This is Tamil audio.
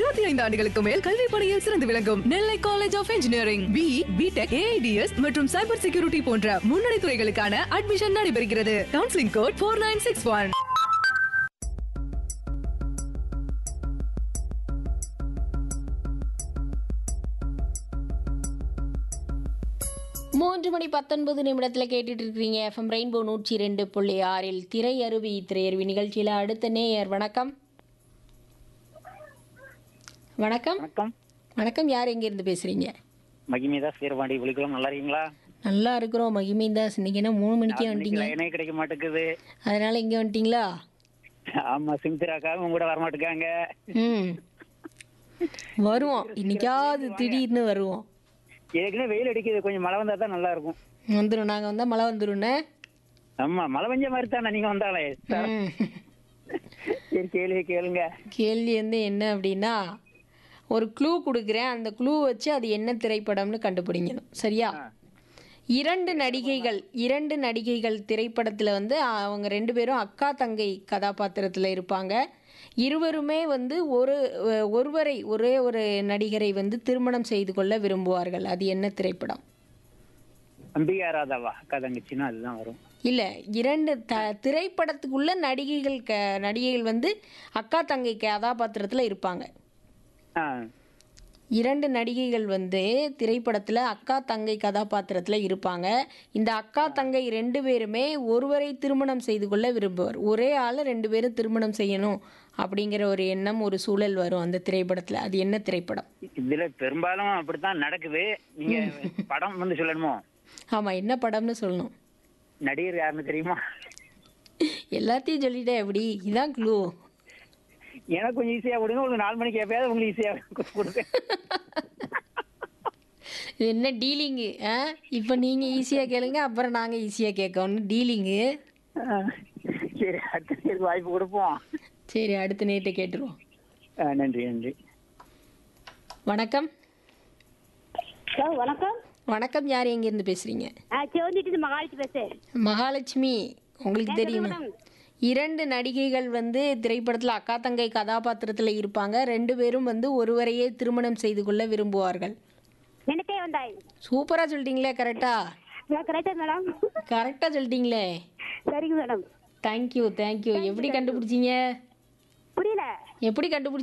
இருபத்தி ஐந்து ஆண்டுகளுக்கு மேல் கல்வி பணியில் சிறந்து விளங்கும் Nellai college of engineering B BTech AIDS மற்றும் சைபர் செக்யூரிட்டி போன்ற முன்னணி துறைகளுக்கான அட்மிஷன் நடைபெறுகிறது counselling code four nine six one மூன்று மணி பத்தொன்பது நிமிடத்தில் கேட்டுட்டு இருக்கிறீங்க எஃப்எம் ரெயின்போ நூற்றி ரெண்டு புள்ளி ஆறில் திரையருவி திரையருவி நிகழ்ச்சியில் அடுத்த நேயர் வணக்கம் வணக்கம் வணக்கம் வணக்கம் யார் எங்கேருந்து பேசுறீங்க மகிமேதா சீரபாண்டி விழிக்கலாம் நல்லா இருக்கீங்களா நல்லா இருக்கிறோம் மகிமைந்தாஸ் இன்னைக்கு என்ன மூணு மணிக்கே இன்னைக்கு வந்துட்டீங்க லைனே கிடைக்க மாட்டேங்குது அதனால இங்கே வந்துட்டீங்களா ஆமா சிம்திராக்காவும் உங்க கூட வரமாட்டேங்காங்க ம் வருவோம் இன்னைக்காவது திடீர்னு வருவோம் ஏற்கனவே வெயில் அடிக்குது கொஞ்சம் மழை வந்தா தான் நல்லா இருக்கும் வந்துடும் நாங்கள் வந்தால் மழை வந்துடும்னே ஆமா மழை பெஞ்ச மாதிரி தானே நீங்க வந்தாலே ம் சரி கேள்வி கேளுங்க கேள்வி வந்து என்ன அப்படின்னா ஒரு க்ளூ கொடுக்குறேன் அந்த க்ளூ வச்சு அது என்ன திரைப்படம்னு கண்டுபிடிக்கணும் சரியா இரண்டு நடிகைகள் இரண்டு நடிகைகள் திரைப்படத்தில் வந்து அவங்க ரெண்டு பேரும் அக்கா தங்கை கதாபாத்திரத்தில் இருப்பாங்க இருவருமே வந்து ஒரு ஒருவரை ஒரே ஒரு நடிகரை வந்து திருமணம் செய்து கொள்ள விரும்புவார்கள் அது என்ன திரைப்படம் அம்பிகா ராதாவா அக்கா தங்கச்சின்னா அதுதான் வரும் இல்லை இரண்டு த திரைப்படத்துக்குள்ள நடிகைகள் க நடிகைகள் வந்து அக்கா தங்கை கதாபாத்திரத்தில் இருப்பாங்க ஆ இரண்டு நடிகைகள் வந்து திரைப்படத்தில் அக்கா தங்கை கதாபாத்திரத்தில் இருப்பாங்க இந்த அக்கா தங்கை ரெண்டு பேருமே ஒருவரை திருமணம் செய்து கொள்ள விரும்புவர் ஒரே ஆளை ரெண்டு பேரும் திருமணம் செய்யணும் அப்படிங்கிற ஒரு எண்ணம் ஒரு சூழல் வரும் அந்த திரைப்படத்தில் அது என்ன திரைப்படம் இதுல பெரும்பாலும் அப்படித்தான் நடக்குது நீங்க படம் வந்து சொல்லணுமோ ஆமாம் என்ன படம்னு சொல்லணும் நடிகர் யாருன்னு தெரியுமா எல்லாத்தையும் சொல்லிட்டேன் எப்படி இதான் க்ளூ எனக்கு கொஞ்சம் ஈஸியா கொடுங்க உங்களுக்கு நாலு மணிக்கு எப்பயாவது உங்களுக்கு ஈஸியா கொடுங்க இது என்ன டீலிங்கு ஆ இப்போ நீங்கள் ஈஸியாக கேளுங்க அப்புறம் நாங்கள் ஈஸியாக கேட்கணும் டீலிங்கு ஆ, சரி அடுத்த நேருக்கு வாய்ப்பு கொடுப்போம் சரி அடுத்த நேரத்தை கேட்டுருவோம் ஆ, நன்றி நன்றி வணக்கம் ஹலோ வணக்கம் வணக்கம் யார் எங்கேருந்து பேசுகிறீங்க நான் சிவந்திட்டு மகாலிச்சு பேசுறேன் மகாலட்சுமி உங்களுக்கு தெரியுமா இரண்டு நடிகைகள் வந்து திரைப்படத்தில் அக்கா தங்கை கதாபாத்திரத்தில் இருப்பாங்க ரெண்டு பேரும் வந்து ஒருவரையே திருமணம் செய்து கொள்ள விரும்புவார்கள் எனக்கே வந்தாய் சூப்பராக சொல்லிட்டீங்களே கரெக்டா கரெக்டா மேடம் கரெக்டாக சொல்லிட்டீங்களே சரிங்க மேடம் தேங்க்யூ தேங்க்யூ எப்படி கண்டுபிடிச்சீங்க புரியல எப்படி கண்டுபிடிச்சீங்க